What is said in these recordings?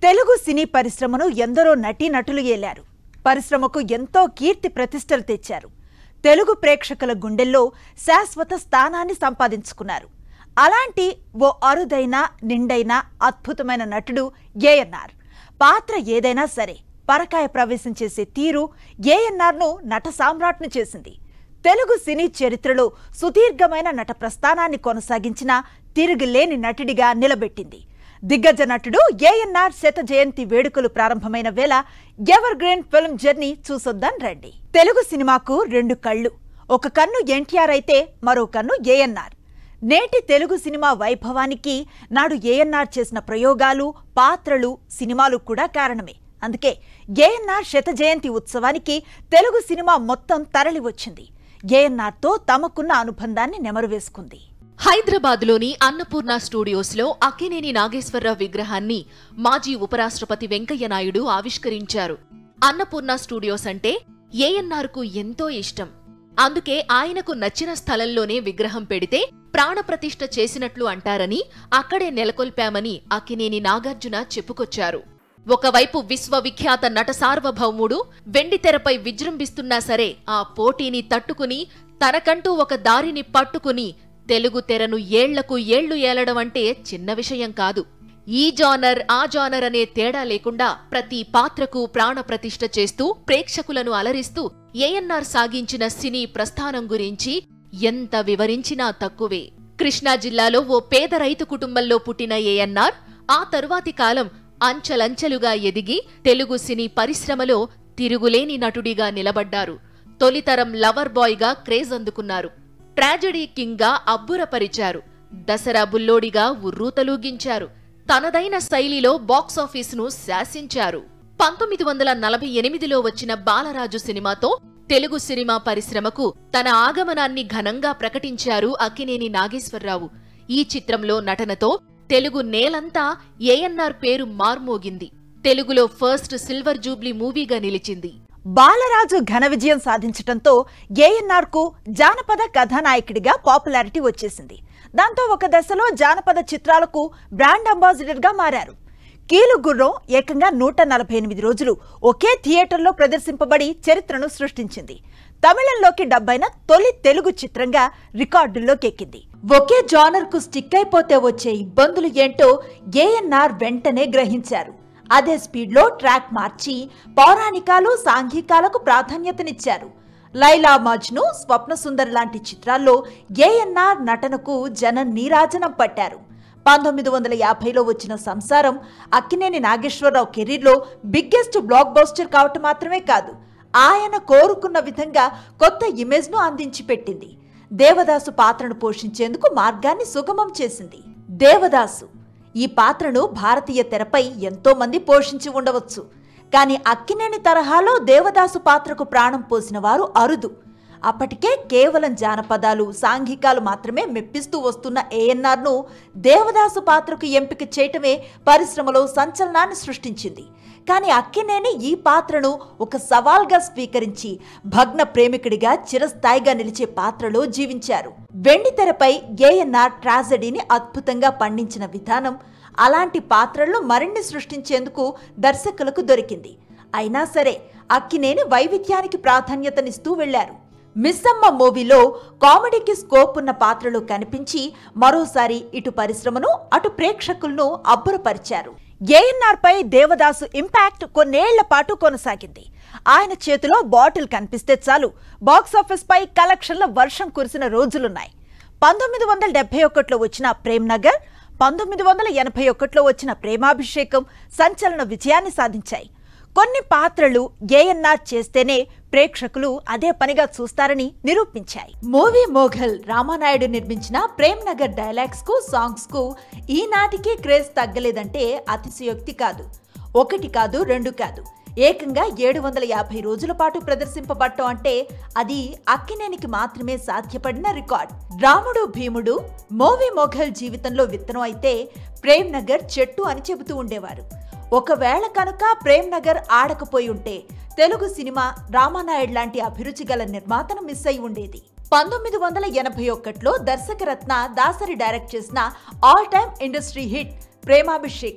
తెలుగు సినీ పరిశ్రమను ఎందరో నటీనటులు ఏలారు పరిశ్రమకు ఎంతో కీర్తి ప్రతిష్టలు తెచ్చారు తెలుగు ప్రేక్షకుల గుండెల్లో శాశ్వత స్థానాన్ని సంపాదించుకున్నారు అలాంటి ఓ అరుదైన నిండైన అద్భుతమైన నటుడు ఏఎన్ఆర్ పాత్ర ఏదైనా సరే పరకాయ ప్రవేశం చేసే తీరు ఏఎన్ఆర్ను నట సామ్రాట్ను చేసింది తెలుగు సినీ చరిత్రలో సుదీర్ఘమైన నట ప్రస్థానాన్ని కొనసాగించిన తిరుగులేని నటుడిగా నిలబెట్టింది దిగ్గజ నటుడు ఏఎన్ఆర్ శత జయంతి వేడుకలు ప్రారంభమైన వేళ ఎవర్ గ్రీన్ ఫిల్మ్ జర్నీ చూసొద్దాం రండి తెలుగు సినిమాకు రెండు కళ్ళు ఒక కన్ను ఎన్టీఆర్ అయితే మరో కన్ను ఏఎన్ఆర్ నేటి తెలుగు సినిమా వైభవానికి నాడు ఏఎన్ఆర్ చేసిన ప్రయోగాలు పాత్రలు సినిమాలు కూడా కారణమే అందుకే ఏఎన్ఆర్ శత జయంతి ఉత్సవానికి తెలుగు సినిమా మొత్తం తరలి వచ్చింది ఏఎన్ఆర్తో తమకున్న అనుబంధాన్ని నెమరువేసుకుంది హైదరాబాద్లోని అన్నపూర్ణ స్టూడియోస్లో అక్కినేని నాగేశ్వరరావు విగ్రహాన్ని మాజీ ఉపరాష్ట్రపతి వెంకయ్య నాయుడు ఆవిష్కరించారు అన్నపూర్ణ స్టూడియోస్ అంటే ఏఎన్ఆర్కు ఎంతో ఇష్టం అందుకే ఆయనకు నచ్చిన స్థలంలోనే విగ్రహం పెడితే ప్రాణప్రతిష్ఠ చేసినట్లు అంటారని అక్కడే నెలకొల్పామని అక్కినేని నాగార్జున చెప్పుకొచ్చారు ఒకవైపు విశ్వవిఖ్యాత నట సార్వభౌముడు వెండితెరపై విజృంభిస్తున్నా సరే ఆ పోటీని తట్టుకుని తనకంటూ ఒక దారిని పట్టుకుని తెలుగు తెరను ఏళ్లకు ఏళ్లు ఏలడం అంటే చిన్న విషయం కాదు ఈ జానర్ ఆ జానర్ అనే తేడా లేకుండా ప్రతి పాత్రకు ప్రాణప్రతిష్ఠ చేస్తూ ప్రేక్షకులను అలరిస్తూ ఏఎన్ఆర్ సాగించిన సినీ ప్రస్థానం గురించి ఎంత వివరించినా తక్కువే కృష్ణా జిల్లాలో ఓ పేద రైతు కుటుంబంలో పుట్టిన ఏఎన్ఆర్ ఆ తరువాతి కాలం అంచెలంచెలుగా ఎదిగి తెలుగు సినీ పరిశ్రమలో తిరుగులేని నటుడిగా నిలబడ్డారు తొలితరం లవర్ బాయ్గా క్రేజ్ అందుకున్నారు ట్రాజడీ కింగ్గా అబ్బురపరిచారు దసరా బుల్లోడిగా ఉర్రూతలూగించారు తనదైన శైలిలో బాక్సాఫీసును శాసించారు పంతొమ్మిది వందల నలభై ఎనిమిదిలో వచ్చిన బాలరాజు సినిమాతో తెలుగు సినిమా పరిశ్రమకు తన ఆగమనాన్ని ఘనంగా ప్రకటించారు అక్కినేని నాగేశ్వరరావు ఈ చిత్రంలో నటనతో తెలుగు నేలంతా ఏఎన్ఆర్ పేరు మార్మోగింది తెలుగులో ఫస్ట్ సిల్వర్ జూబ్లీ మూవీగా నిలిచింది బాలరాజు ఘన విజయం సాధించటంతో ఏఎన్ఆర్ కు జానపద కథానాయకుడిగా పాపులారిటీ వచ్చేసింది దాంతో ఒక దశలో జానపద చిత్రాలకు బ్రాండ్ అంబాసిడర్ గా మారారు కీలు గుర్రం ఏకంగా నూట నలభై ఎనిమిది రోజులు ఒకే థియేటర్లో ప్రదర్శింపబడి చరిత్రను సృష్టించింది తమిళంలోకి డబ్బైన తొలి తెలుగు చిత్రంగా రికార్డుల్లోకి ఎక్కింది ఒకే జానర్ కు స్టిక్ అయిపోతే వచ్చే ఇబ్బందులు ఏంటో ఏఎన్ఆర్ వెంటనే గ్రహించారు అదే స్పీడ్లో ట్రాక్ మార్చి పౌరాణికాలు సాంఘికాలకు ప్రాధాన్యతనిచ్చారు లైలా మజ్ను స్వప్న సుందర్ లాంటి చిత్రాల్లో ఏఎన్ఆర్ నటనకు జనం నీరాజనం పట్టారు పంతొమ్మిది వందల యాభైలో వచ్చిన సంసారం అక్కినేని నాగేశ్వరరావు కెరీర్లో బిగ్గెస్ట్ బ్లాక్ బస్టర్ కావటం మాత్రమే కాదు ఆయన కోరుకున్న విధంగా కొత్త ఇమేజ్ను అందించి పెట్టింది దేవదాసు పాత్రను పోషించేందుకు మార్గాన్ని సుగమం చేసింది దేవదాసు ఈ పాత్రను భారతీయ తెరపై ఎంతో మంది పోషించి ఉండవచ్చు కానీ అక్కినేని తరహాలో దేవదాసు పాత్రకు ప్రాణం పోసిన వారు అరుదు అప్పటికే కేవలం జానపదాలు సాంఘికాలు మాత్రమే మెప్పిస్తూ వస్తున్న ఏఎన్ఆర్ను దేవదాసు పాత్రకు ఎంపిక చేయటమే పరిశ్రమలో సంచలనాన్ని సృష్టించింది కానీ అక్కినేని ఈ పాత్రను ఒక సవాల్గా స్వీకరించి భగ్న ప్రేమికుడిగా చిరస్థాయిగా నిలిచే పాత్రలో జీవించారు వెండితెరపై ఏఎన్ఆర్ ట్రాజడీని అద్భుతంగా పండించిన విధానం అలాంటి పాత్రల్లో మరిన్ని సృష్టించేందుకు దర్శకులకు దొరికింది అయినా సరే అక్కినేని వైవిధ్యానికి ప్రాధాన్యతనిస్తూ వెళ్లారు మిస్సమ్మ మూవీలో కామెడీకి స్కోప్ ఉన్న పాత్రలో కనిపించి మరోసారి ఇటు పరిశ్రమను అటు ప్రేక్షకులను అబ్బురపరిచారు ఏఎన్ఆర్ పై దేవదాసు ఇంపాక్ట్ కొన్నేళ్ల పాటు కొనసాగింది ఆయన చేతిలో బాటిల్ కనిపిస్తే చాలు బాక్సాఫీస్ పై కలెక్షన్ల వర్షం కురిసిన రోజులున్నాయి పంతొమ్మిది వందల డెబ్బై ఒకటిలో వచ్చిన ప్రేమ్ నగర్ పంతొమ్మిది వందల ఎనభై ఒకటిలో వచ్చిన ప్రేమాభిషేకం సంచలన విజయాన్ని సాధించాయి కొన్ని పాత్రలు ఏఎన్ఆర్ చేస్తేనే ప్రేక్షకులు అదే పనిగా చూస్తారని నిరూపించాయి మూవీ మోఘల్ రామానాయుడు నిర్మించిన ప్రేమ్ నగర్ డైలాగ్స్ కు సాంగ్స్ కు ఈనాటికి క్రేజ్ తగ్గలేదంటే అతిశయోక్తి కాదు ఒకటి కాదు రెండు కాదు ఏకంగా ఏడు వందల యాభై రోజుల పాటు ప్రదర్శింపబట్టం అంటే అది అక్కినేనికి మాత్రమే సాధ్యపడిన రికార్డ్ రాముడు భీముడు మోవీ మొఘల్ జీవితంలో విత్తనం అయితే ప్రేమ్ నగర్ చెట్టు అని చెబుతూ ఉండేవారు ఒకవేళ కనుక ప్రేమ్ నగర్ ఆడకపోయి ఉంటే తెలుగు సినిమా రామానాయుడు లాంటి అభిరుచి గల నిర్మాతను మిస్ అయి ఉండేది పంతొమ్మిది వందల ఎనభై ఒకటిలో దర్శకరత్న దాసరి డైరెక్ట్ చేసిన all time industry hit Premabhishekam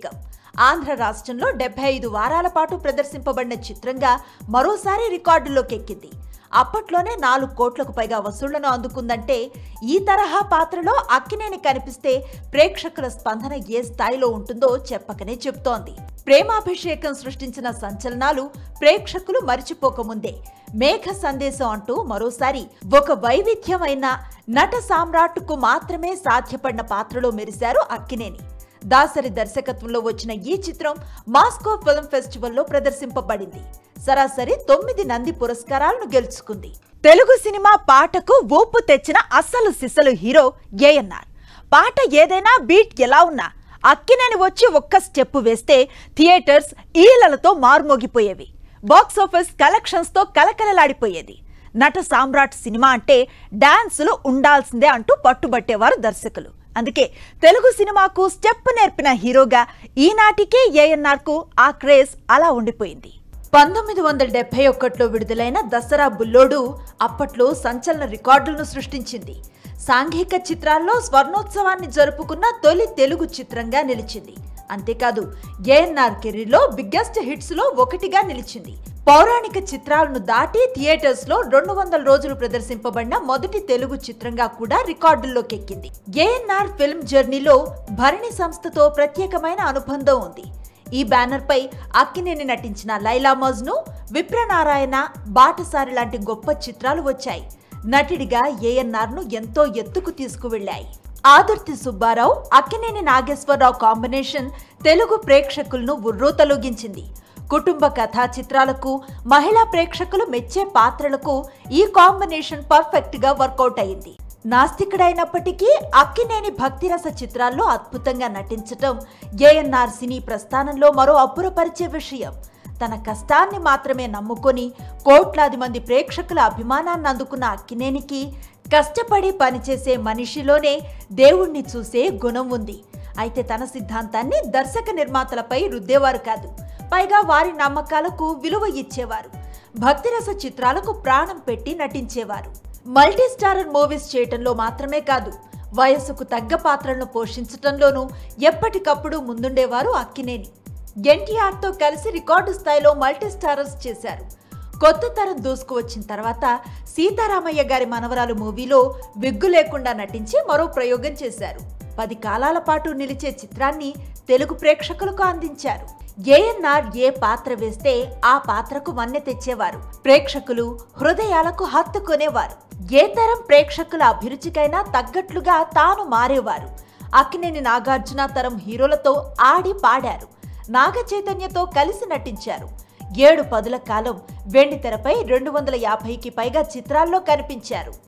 Andhra రాష్ట్రంలో డెబ్బై ఐదు వారాల పాటు ప్రదర్శింపబడిన చిత్రంగా మరోసారి రికార్డుల్లోకి ఎక్కింది అప్పట్లోనే నాలుగు కోట్లకు పైగా వసూళ్లను అందుకుందంటే ఈ తరహా పాత్రలో అక్కినేని కనిపిస్తే ప్రేక్షకుల స్పందన ఏ స్థాయిలో ఉంటుందో చెప్పకనే చెప్తోంది ప్రేమాభిషేకం సృష్టించిన సంచలనాలు ప్రేక్షకులు మరిచిపోకముందే మేఘ సందేశం అంటూ మరోసారి ఒక వైవిధ్యమైన నట సామ్రాట్కు మాత్రమే సాధ్యపడిన పాత్రలో మెరిశారు అక్కినేని దాసరి దర్శకత్వంలో వచ్చిన ఈ చిత్రం మాస్కో ఫిల్మ్ ఫెస్టివల్లో ప్రదర్శింపబడింది సరాసరి తొమ్మిది నంది పురస్కారాలను గెలుచుకుంది తెలుగు సినిమా పాటకు ఊపు తెచ్చిన అస్సలు సిసలు హీరో ఏఎన్ఆర్ పాట ఏదైనా బీట్ ఎలా ఉన్నా అక్కినేని వచ్చి ఒక్క స్టెప్ వేస్తే థియేటర్స్ ఈలలతో మార్మోగిపోయేవి బాక్స్ ఆఫీస్ కలెక్షన్స్ తో కలకలలాడిపోయేది నట సామ్రాట్ సినిమా అంటే డాన్సులు ఉండాల్సిందే అంటూ పట్టుబట్టేవారు దర్శకులు అందుకే తెలుగు సినిమాకు స్టెప్ నేర్పిన హీరోగా ఈనాటికే ఏఎన్ఆర్ కు ఆ క్రేజ్ అలా ఉండిపోయింది పంతొమ్మిది వందల డెబ్బై ఒకటిలో విడుదలైన దసరా బుల్లోడు అప్పట్లో సంచలన రికార్డులను సృష్టించింది సాంఘిక చిత్రాల్లో స్వర్ణోత్సవాన్ని జరుపుకున్న తొలి తెలుగు చిత్రంగా నిలిచింది అంతేకాదు ఏఎన్ఆర్ కెరీర్లో బిగ్గెస్ట్ హిట్స్ లో ఒకటిగా నిలిచింది పౌరాణిక చిత్రాలను దాటి థియేటర్స్ లో రెండు వందల రోజులు ప్రదర్శింపబడిన మొదటి తెలుగు చిత్రంగా కూడా రికార్డుల్లోకి ఎక్కింది ఏఎన్ఆర్ ఫిల్మ్ జర్నీలో భరణి సంస్థతో ప్రత్యేకమైన అనుబంధం ఉంది ఈ బ్యానర్ పై అక్కినేని నటించిన లైలా మజ్ను విప్రనారాయణ బాటసారి లాంటి గొప్ప చిత్రాలు వచ్చాయి నటుడిగా ఏఎన్ఆర్ ను ఎంతో ఎత్తుకు తీసుకువెళ్లాయి ఆదుర్తి సుబ్బారావు అక్కినేని నాగేశ్వరరావు కాంబినేషన్ తెలుగు ప్రేక్షకులను ఉర్రూతలూగించింది కుటుంబ కథా చిత్రాలకు మహిళా ప్రేక్షకులు మెచ్చే పాత్రలకు ఈ కాంబినేషన్ పర్ఫెక్ట్ గా వర్కౌట్ అయింది నాస్తికుడైనప్పటికీ అక్కినేని భక్తిరస చిత్రాల్లో అద్భుతంగా నటించటం ఏఎన్ఆర్ సినీ ప్రస్థానంలో మరో అబ్బురపరిచే విషయం తన కష్టాన్ని మాత్రమే నమ్ముకొని కోట్లాది మంది ప్రేక్షకుల అభిమానాన్ని అందుకున్న అక్కినేనికి కష్టపడి పనిచేసే మనిషిలోనే దేవుణ్ణి చూసే గుణం ఉంది అయితే తన సిద్ధాంతాన్ని దర్శక నిర్మాతలపై రుద్దేవారు కాదు పైగా వారి నమ్మకాలకు విలువ ఇచ్చేవారు భక్తిరస చిత్రాలకు ప్రాణం పెట్టి నటించేవారు మల్టీ స్టారర్ మూవీస్ చేయటంలో మాత్రమే కాదు వయసుకు తగ్గ పాత్రలను పోషించటంలోనూ ఎప్పటికప్పుడు ముందుండేవారు అక్కినేని ఎన్టీఆర్తో కలిసి రికార్డు స్థాయిలో మల్టీ స్టారర్స్ చేశారు కొత్త తరం దూసుకువచ్చిన తర్వాత సీతారామయ్య గారి మనవరాలు మూవీలో విగ్గు లేకుండా నటించి మరో ప్రయోగం చేశారు పది కాలాల పాటు నిలిచే చిత్రాన్ని తెలుగు ప్రేక్షకులకు అందించారు ఏఎన్ఆర్ ఏ పాత్ర వేస్తే ఆ పాత్రకు వన్నె తెచ్చేవారు ప్రేక్షకులు హృదయాలకు హత్తుకునేవారు ఏ తరం ప్రేక్షకుల అభిరుచికైనా తగ్గట్లుగా తాను మారేవారు అక్కినేని నాగార్జున తరం హీరోలతో ఆడి పాడారు నాగ చైతన్యతో కలిసి నటించారు ఏడు పదుల కాలం వెండి తెరపై రెండు వందల యాభైకి పైగా చిత్రాల్లో కనిపించారు